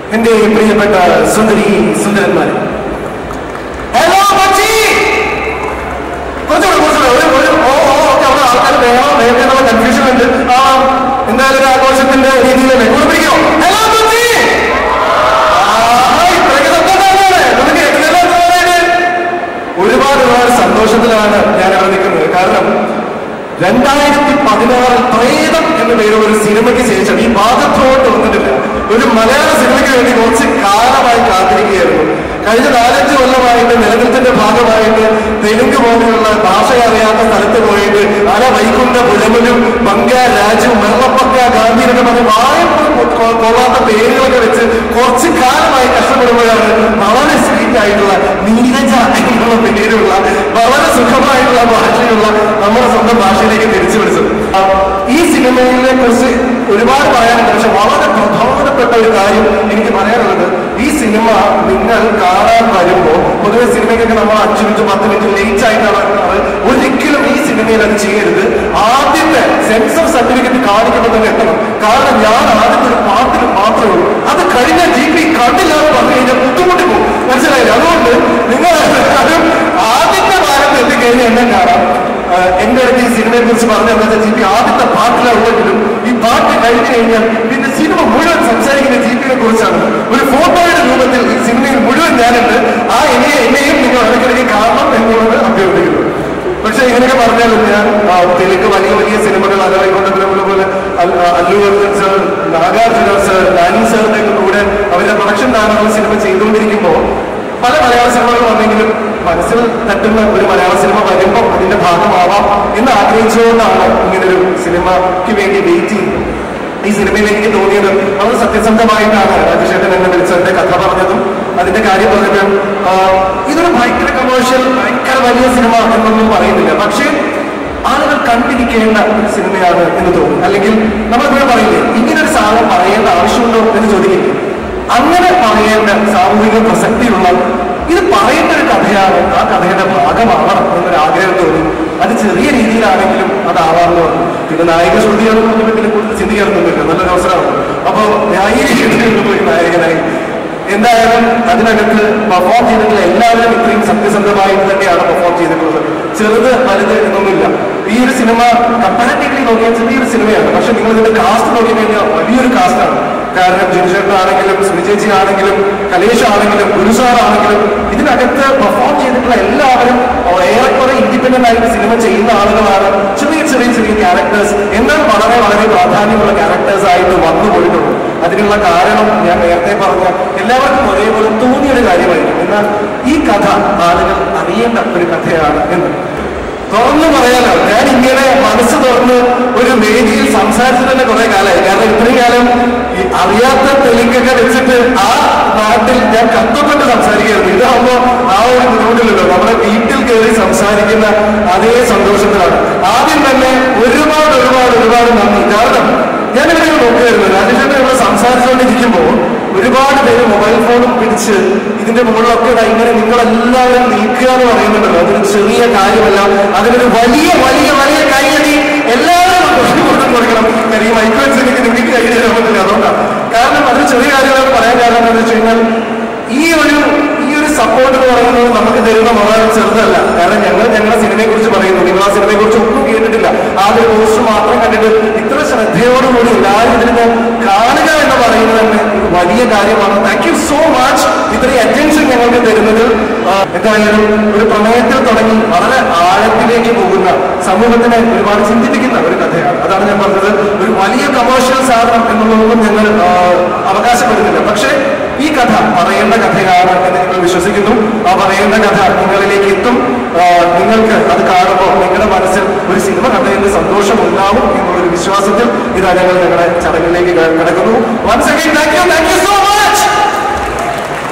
എന്റെ പ്രിയപ്പെട്ട സുന്ദരി സുന്ദരന്മാർ ഹലോ മച്ചി കുറച്ചുകൂടെ കുറച്ചുകൂടെ ഒരു ഒരു ഓ ഓ ഓക്കെ അവിടെ ആൾക്കാർ വേണം നേരത്തെ എന്നുള്ള കൺഫ്യൂഷൻ ഉണ്ട് ആ എന്തായാലും ഒരു ആഘോഷത്തിന്റെ രീതിയിലല്ലേ കൂടെ പിടിക്കോ ഹലോ മച്ചി ആ, ഇത്രയ്ക്ക് സന്തോഷമാണ്. ഇതൊന്ന് കേൾക്കുന്നില്ല എന്ന് പറയുന്നത്. ഒരുപാട് ഒരുപാട് സന്തോഷത്തിലാണ് ഞാൻ അവിടെ നിൽക്കുന്നത് കാരണം രണ്ടായിരത്തി പതിനാറിൽ പ്രേതം എന്ന പേരുള്ള ഒരു സിനിമയ്ക്ക് ശേഷം ഈ ഭാഗത്തോട്ട് വന്നിട്ടില്ല ഒരു മലയാള സിനിമയ്ക്ക് വേണ്ടി കുറച്ച് കാലമായി കാത്തിരിക്കുകയായിരുന്നു കഴിഞ്ഞ നാലഞ്ച് കൊല്ലമായിട്ട് നിലനിൽപ്പിന്റെ ഭാഗമായിട്ട് തെലുങ്ക് പോലെയുള്ള ഭാഷ അറിയാത്ത സ്ഥലത്ത് പോയിട്ട് അല വൈകുണ്ഠ പുലമലും ബംഗ രാജു മെള്ളപ്പക്ക ഗാന്ധി എന്നൊക്കെ പറഞ്ഞ് വായം കൊള്ളാത്ത പേരുകളൊക്കെ വെച്ച് കുറച്ച് കാലമായി കഷ്ടപ്പെടുമ്പോഴാണ് വളരെ സ്വീറ്റ് ആയിട്ടുള്ള നീരജ എന്നുള്ള പേരുള്ള വളരെ സുഖമായിട്ടുള്ള ഭാഷയുള്ള നമ്മുടെ സ്വന്തം ഭാഷയിലേക്ക് തിരിച്ചു വിളിച്ചത് ആ, ഈ സിനിമയിലെ കുറിച്ച് ഒരുപാട് പറയാനുണ്ട് പക്ഷെ വളരെ പ്രധാനപ്പെട്ട ഒരു കാര്യം എനിക്ക് പറയാനുള്ളത് ഈ സിനിമ നിങ്ങൾ കാണാൻ വരുമ്പോൾ പൊതുവെ സിനിമയ്ക്കൊക്കെ നമ്മൾ അഞ്ചു മിനിറ്റ് പത്ത് മിനിറ്റ് ലേറ്റ് ആയിട്ടാണ് കാണാറ് ഒരിക്കലും ഈ സിനിമയിൽ അത് ചെയ്യരുത് ആദ്യത്തെ സെൻസർ സർട്ടിഫിക്കറ്റ് കാണിക്കുമ്പോൾ തന്നെ എത്തണം കാരണം ഞാൻ ആദ്യത്തെ ഒരു പാട്ടിൽ മാത്രമേ ഉള്ളൂ അത് കഴിഞ്ഞ ജി പി കണ്ടില്ല എന്ന് പറഞ്ഞു കഴിഞ്ഞാൽ ബുദ്ധിമുട്ടി പോകും മനസ്സിലായില്ല അതുകൊണ്ട് നിങ്ങൾ അതും ആദ്യത്തെ ഭാഗത്ത് എത്തിക്കഴിഞ്ഞാൽ എന്നെ കാണാം ആഹ് എന്റെ അടുത്ത് ഈ സിനിമയെ കുറിച്ച് പറഞ്ഞ എന്താ ജി പി ആദ്യത്തെ പാട്ടിലുള്ളെങ്കിലും ഈ പാട്ട് കഴിഞ്ഞു കഴിഞ്ഞാൽ പിന്നെ സിനിമ മുഴുവൻ സംസാരിക്കുന്ന ജി പിയെ കുറിച്ചാണ് ഒരു ഫോട്ടോയുടെ രൂപത്തിൽ ഈ സിനിമയിൽ മുഴുവൻ ഞാനുണ്ട് ആ എന്നെ എന്നെയും നിങ്ങൾ ഇടയ്ക്കിടയ്ക്ക് കാണണം എന്നുള്ളത് അഭ്യർത്ഥിക്കുന്നു പക്ഷെ ഇങ്ങനെയൊക്കെ പറഞ്ഞാലും ഞാൻ ആ, തെലുങ്ക് വലിയ വലിയ സിനിമകൾ അലവൈകൊണ്ടതുപോലെ പോലെ അൽ- ആ, അല്ലു അർജുൻ സർ നാഗാർജുന സർ നാനി സാറിന്റെ ഒക്കെ കൂടെ അവരുടെ പ്രൊഡക്ഷൻ താരങ്ങൾ സിനിമ ചെയ്തുകൊണ്ടിരിക്കുമ്പോൾ പല മലയാള സിനിമകൾ വന്നെങ്കിലും മനസ്സിൽ തട്ടുന്ന ഒരു മലയാള സിനിമ വരുമ്പോൾ അതിന്റെ ഭാഗമാവാം എന്ന് ആഗ്രഹിച്ചുകൊണ്ടാണ് ഇങ്ങനൊരു സിനിമയ്ക്ക് വേണ്ടി വെയിറ്റ് ചെയ്യുന്നത് ഈ സിനിമയിൽ എനിക്ക് തോന്നിയത് വളരെ സത്യസന്ധമായിട്ടാണ് രാജശേഖരൻ എന്നെ വിളിച്ച് എന്റെ കഥ പറഞ്ഞതും അതിന്റെ കാര്യം പറഞ്ഞപ്പോഴും ആ, ഇതൊരു ഭയങ്കര കമേഴ്ഷ്യൽ ഭയങ്കര വലിയ സിനിമ എന്നൊന്നും പറയുന്നില്ല പക്ഷേ ആളുകൾ കണ്ടിരിക്കേണ്ട ഒരു സിനിമയാണ് എന്ന് തോന്നുന്നു അല്ലെങ്കിൽ നമ്മളിവിടെ പറയില്ലേ ഇങ്ങനെ ഒരു സാധനം പറയേണ്ട ആവശ്യമുണ്ടോ എന്ന് ചോദിക്കില്ലേ അങ്ങനെ പറയേണ്ട സാമൂഹിക പ്രസക്തിയുള്ള ഇത് പറയേണ്ട ഒരു കഥയാണ് ആ കഥയുടെ ഭാഗമാവണം എന്നൊരു ആഗ്രഹം തോന്നി അത് ചെറിയ രീതിയിലാണെങ്കിലും അതാവാമെന്ന് പറഞ്ഞു പിന്നെ നായിക ശ്രുതിയാണെന്ന് പറഞ്ഞപ്പോൾ പിന്നെ കൂടുതൽ ചിന്തിക്കാറൊന്നുമില്ല നല്ലൊരു അവസരമാണ് അപ്പൊ ന്യായീകരിക്കുന്നതിന് പോയി നായകനായി എന്തായാലും അതിനകത്ത് പെർഫോം ചെയ്തിട്ടുള്ള എല്ലാവരും ഇത്രയും സത്യസന്ധമായിട്ട് തന്നെയാണ് പെർഫോം ചെയ്തിട്ടുള്ളത് ചെറുത് വലുത് എന്നൊന്നുമില്ല ഈ ഒരു സിനിമ കമ്പാരിറ്റീവ്ലി നോക്കിയാൽ ചെറിയൊരു സിനിമയാണ് പക്ഷെ നിങ്ങൾ ഇതിന്റെ കാസ്റ്റ് നോക്കി കഴിഞ്ഞാൽ വലിയൊരു കാസ്റ്റാണ് കാരണം ജിൻഷേട്ടനാണെങ്കിലും സുനിചേച്ചി ആണെങ്കിലും കലേഷ് ആണെങ്കിലും ഗുരുസാർ ആണെങ്കിലും ഇതിനകത്ത് പെർഫോം ചെയ്തിട്ടുള്ള എല്ലാവരും ഏറെക്കുറെ ഇൻഡിപെൻഡന്റ് ആയിട്ട് സിനിമ ചെയ്യുന്ന ആളുകളാണ് ചെറിയ ചെറിയ ചെറിയ ക്യാരക്ടേഴ്സ് എന്നാൽ വളരെ വളരെ പ്രാധാന്യമുള്ള ക്യാരക്ടേഴ്സ് ആയിട്ട് വന്നു പോയിട്ടുള്ളൂ അതിനുള്ള കാരണം ഞാൻ നേരത്തെ പറഞ്ഞ എല്ലാവർക്കും ഒരേപോലെ തോന്നിയൊരു കാര്യമായിരിക്കും എന്നാൽ ഈ കഥ ആളുകൾ അറിയേണ്ട ഒരു കഥയാണ് എന്ന് തുറന്നു പറയാലോ ഞാൻ ഇങ്ങനെ മനസ്സ് തുറന്ന് ഒരു വേദിയിൽ സംസാരിച്ചു തന്നെ കുറെ കാലമായി കാരണം ഇത്രയും കാലം ഈ അറിയാത്ത തെലുങ്കൊക്കെ വെച്ചിട്ട് ആ നാട്ടിൽ ഞാൻ കഷ്ടപ്പെട്ട് സംസാരിക്കുകയായിരുന്നു ഇതാകുമ്പോ ആ ഒരു ബുദ്ധിമുട്ടില്ലല്ലോ നമ്മുടെ വീട്ടിൽ കയറി സംസാരിക്കുന്ന അതേ സന്തോഷത്തിലാണ് ആദ്യം തന്നെ ഒരുപാട് ഒരുപാട് ഒരുപാട് നന്ദി കാരണം ഞാനിങ്ങനെ നോക്കുകയായിരുന്നു രാജേഷേട്ടൻ ഇവിടെ സംസാരിച്ചുകൊണ്ടിരിക്കുമ്പോൾ ഒരുപാട് പേര് മൊബൈൽ ഫോണും പിടിച്ച് ഇതിന്റെ മുകളിലൊക്കെ ദാ ഇങ്ങനെ നിങ്ങളെല്ലാവരും നിൽക്കുക എന്ന് പറയുന്നുണ്ടല്ലോ അതൊരു ചെറിയ കാര്യമല്ല അതിനൊരു വലിയ വലിയ വലിയ കൈയടി എല്ലാവരും കൊടുക്കും കൊടുക്കണം കാര്യം ഈ മൈക്ക് വെച്ച് എനിക്ക് നിങ്ങൾക്ക് കൈ തരാൻ പറ്റില്ല അതുകൊണ്ടാണ് കാരണം അതൊരു ചെറിയ കാര്യമാണ് പറയാൻ കാരണം എന്താണെന്ന് വെച്ച് കഴിഞ്ഞാൽ ഈ ഒരു ഈ ഒരു സപ്പോർട്ട് എന്ന് പറയുന്നത് നമുക്ക് തരുന്ന വളരെ ചെറുതല്ല കാരണം ഞങ്ങൾ ഞങ്ങളുടെ സിനിമയെ കുറിച്ച് പറയുന്നു നിങ്ങൾ ആ സിനിമയെ കുറിച്ച് ഒന്നും കേട്ടിട്ടില്ല ആ ഒരു പോസ്റ്റ് മാത്രം കണ്ടിട്ട് ഇത്ര ശ്രദ്ധയോടുകൂടി എല്ലാവരും ഇതിനെ കാണുക എന്ന് പറയുന്നത് തന്നെ ഒരു വലിയ കാര്യമാണ് താങ്ക് യു സോ മച്ച് ഇത്രയും അറ്റൻഷൻ ഞങ്ങൾക്ക് തരുന്നത് ആ, എന്തായാലും ഒരു പ്രണയത്തിൽ തുടങ്ങി വളരെ ആഴത്തിലേക്ക് പോകുന്ന സമൂഹത്തിനെ ഒരുപാട് ചിന്തിപ്പിക്കുന്ന ഒരു കഥയാണ് അതാണ് ഞാൻ പറഞ്ഞത് ഒരു വലിയ കമേഴ്ഷ്യൽ സാധനം എന്നുള്ളതൊന്നും ഞങ്ങൾ ആ, അവകാശപ്പെടുന്നില്ല പക്ഷേ ഈ കഥ പറയേണ്ട കഥയാണ് എന്ന് നിങ്ങൾ വിശ്വസിക്കുന്നു ആ പറയേണ്ട കഥ നിങ്ങളിലേക്ക് എത്തും ആ, നിങ്ങൾക്ക് അത് കാണുമ്പോൾ നിങ്ങളുടെ മനസ്സിൽ ഒരു സിനിമ കണ്ടതിന്റെ സന്തോഷം ഉണ്ടാവും എന്നുള്ളൊരു വിശ്വാസത്തിൽ ഇതാ ഞങ്ങൾ ഞങ്ങളുടെ ചടങ്ങിലേക്ക് കിടക്കുന്നു once again thank you thank you so